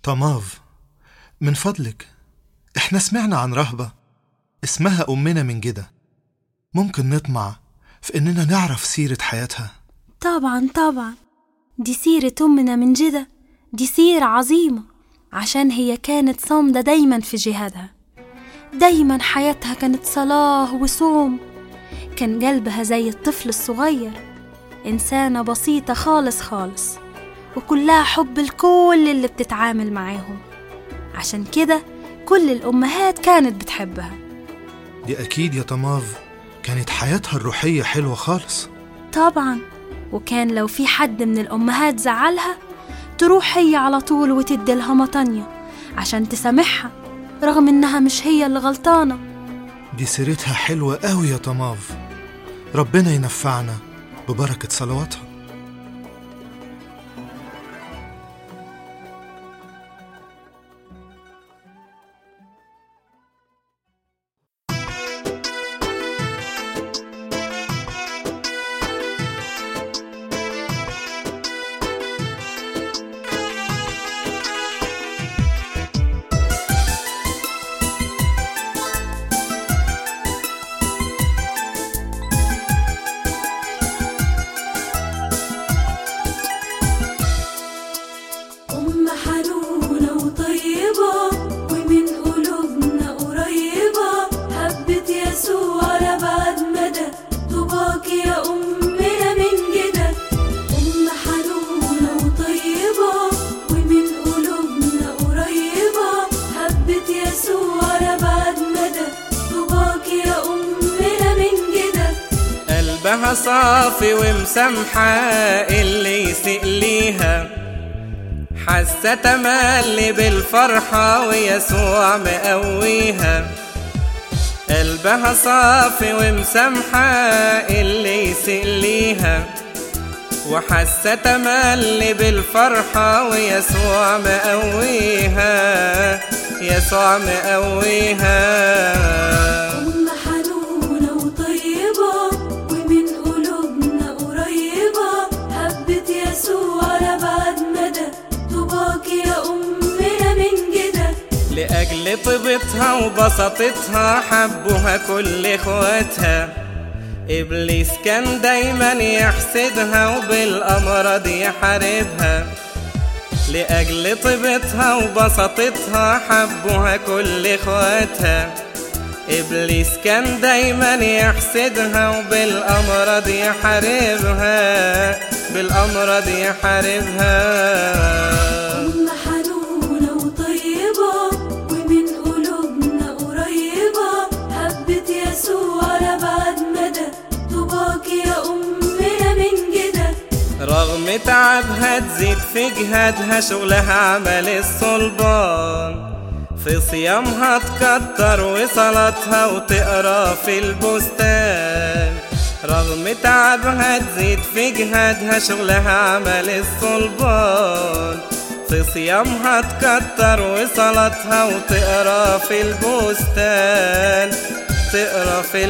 طماف من فضلك احنا سمعنا عن رهبة اسمها أمنا من جدة ممكن نطمع في إننا نعرف سيرة حياتها طبعا طبعا دي سيرة أمنا من جدة دي سيرة عظيمة عشان هي كانت صامدة دايما في جهادها دايما حياتها كانت صلاة وصوم كان قلبها زي الطفل الصغير إنسانة بسيطة خالص خالص وكلها حب الكل اللي بتتعامل معاهم عشان كده كل الأمهات كانت بتحبها دي أكيد يا طماف كانت حياتها الروحية حلوة خالص طبعا وكان لو في حد من الأمهات زعلها تروح هي على طول وتدي لها مطانية عشان تسامحها رغم إنها مش هي اللي غلطانة دي سيرتها حلوة قوي يا طماف ربنا ينفعنا ببركة صلواتها أم حنونة وطيبة ومن قلوبنا قريبة حبت يسوع لبعد مدى طوباك يا أمنا من جدة أم حنونة وطيبة ومن قلوبنا قريبة حبت يسوع لبعد مدى طوباك يا أمنا من جدة قلبها صافي ومسامحة اللي يسيء ليها حاسة تملي بالفرحة ويسوع مقويها قلبها صافي ومسامحة اللي يسيء ليها وحاسة تملي بالفرحة ويسوع مقويها يسوع مقويها أم حنونة وطيبة ومن قلوبنا قريبة حبت يسوع لبعد مدى طوباك يا أمنا من جدة لأجل طيبتها وبساطتها حبوها كل اخواتها إبليس كان دايما يحسدها وبالأمراض يحاربها لأجل طيبتها وبساطتها حبوها كل اخواتها إبليس كان دايما يحسدها وبالأمراض يحاربها بالأمراض يحاربها أم حنونة وطيبة ومن قلوبنا قريبة حبت يسوع لبعد مدى طوباك يا أمنا من جدة رغم تعبها تزيد في جهادها شغلها عمل الصلبان في صيامها تكتر وصلاتها وتقرا في البستان رغم تعبها تزيد في جهادها شغلها عمل الصلبان في صيامها تكتر وصلاتها وتقرا في البستان تقرا في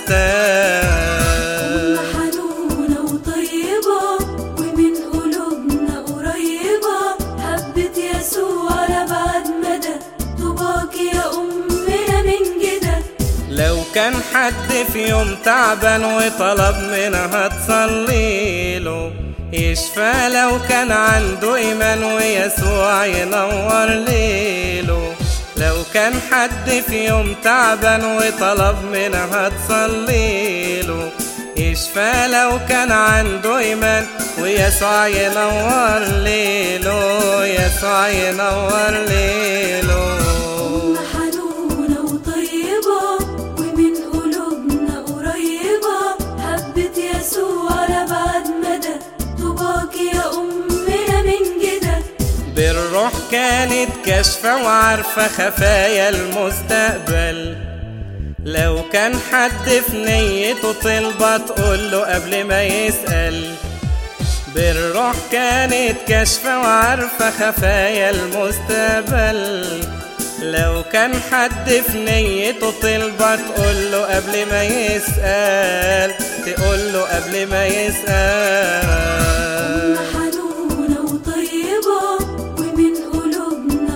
البستان أم حنونة وطيبة ومن قلوبنا قريبة حبت يسوع لبعد مدى طوباك يا أمنا من جدة لو كان حد في يوم تعبان وطلب منها تصلي له يشفى لو كان عنده إيمان ويسوع ينور ليله لو كان حد في يوم تعبان وطلب منها تصلي له يشفى لو كان عنده إيمان ويسوع ينور ليله يسوع ينور ليله أم حنونة وطيبة ومن قلوبنا قريبة حبت يسوع لبعد مدى طوباك يا أمنا من جدة بالروح كانت كاشفة وعارفة خفايا المستقبل لو كان حد في نيته طلبة تقوله قبل ما يسأل بالروح كانت كاشفة وعارفة خفايا المستقبل لو كان حد في نيته طلبة تقوله قبل ما يسأل تقوله قبل ما يسأل أم حنونة وطيبة ومن قلوبنا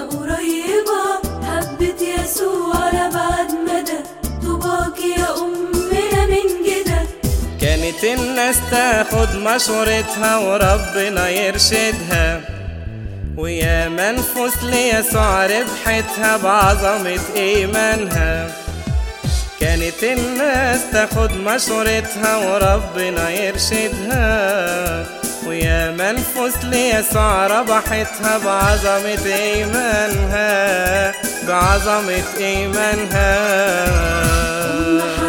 الناس تاخد مشورتها وربنا يرشدها ويا منفوس ليسوع ربحتها بعظمة إيمانها كانت الناس تاخد مشورتها وربنا يرشدها ويا منفوس ليسوع ربحتها بعظمة إيمانها بعظمة إيمانها